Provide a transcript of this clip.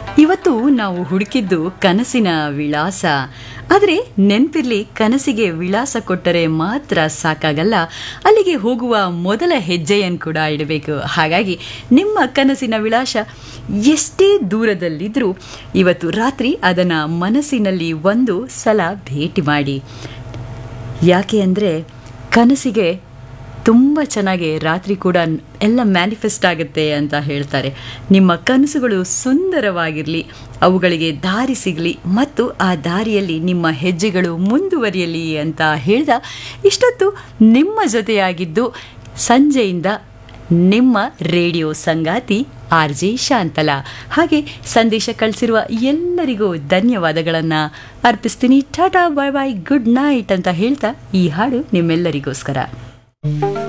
ಇವತ್ತು ನಾವು ಹುಡುಕಿದ್ದು ಕನಸಿನ ವಿಳಾಸ ಆದರೆ ನೆನಪಿರ್ಲಿ ಕನಸಿಗೆ ವಿಳಾಸ ಕೊಟ್ಟರೆ ಮಾತ್ರ ಸಾಕಾಗಲ್ಲ ಅಲ್ಲಿಗೆ ಹೋಗುವ ಮೊದಲ ಹೆಜ್ಜೆಯನ್ನು ಕೂಡ ಇಡಬೇಕು ಹಾಗಾಗಿ ನಿಮ್ಮ ಕನಸಿನ ವಿಳಾಸ ಎಷ್ಟೇ ದೂರದಲ್ಲಿದ್ದರೂ ಇವತ್ತು ರಾತ್ರಿ ಅದನ್ನು ಮನಸ್ಸಿನಲ್ಲಿ ಒಂದು ಸಲ ಭೇಟಿ ಮಾಡಿ ಯಾಕೆ ಅಂದರೆ ಕನಸಿಗೆ ತುಂಬ ಚೆನ್ನಾಗಿ ರಾತ್ರಿ ಕೂಡ ಎಲ್ಲ ಮ್ಯಾನಿಫೆಸ್ಟ್ ಆಗುತ್ತೆ ಅಂತ ಹೇಳ್ತಾರೆ ನಿಮ್ಮ ಕನಸುಗಳು ಸುಂದರವಾಗಿರಲಿ ಅವುಗಳಿಗೆ ದಾರಿ ಸಿಗಲಿ ಮತ್ತು ಆ ದಾರಿಯಲ್ಲಿ ನಿಮ್ಮ ಹೆಜ್ಜೆಗಳು ಮುಂದುವರಿಯಲಿ ಅಂತ ಹೇಳ್ದ ಇಷ್ಟೊತ್ತು ನಿಮ್ಮ ಜೊತೆಯಾಗಿದ್ದು ಸಂಜೆಯಿಂದ ನಿಮ್ಮ ರೇಡಿಯೋ ಸಂಗಾತಿ ಆರ್ ಜೆ ಶಾಂತಲಾ ಹಾಗೆ ಸಂದೇಶ ಕಳಿಸಿರುವ ಎಲ್ಲರಿಗೂ ಧನ್ಯವಾದಗಳನ್ನು ಅರ್ಪಿಸ್ತೀನಿ tata bye bye good night ಅಂತ ಹೇಳ್ತಾ ಈ ಹಾಡು ನಿಮ್ಮೆಲ್ಲರಿಗೋಸ್ಕರ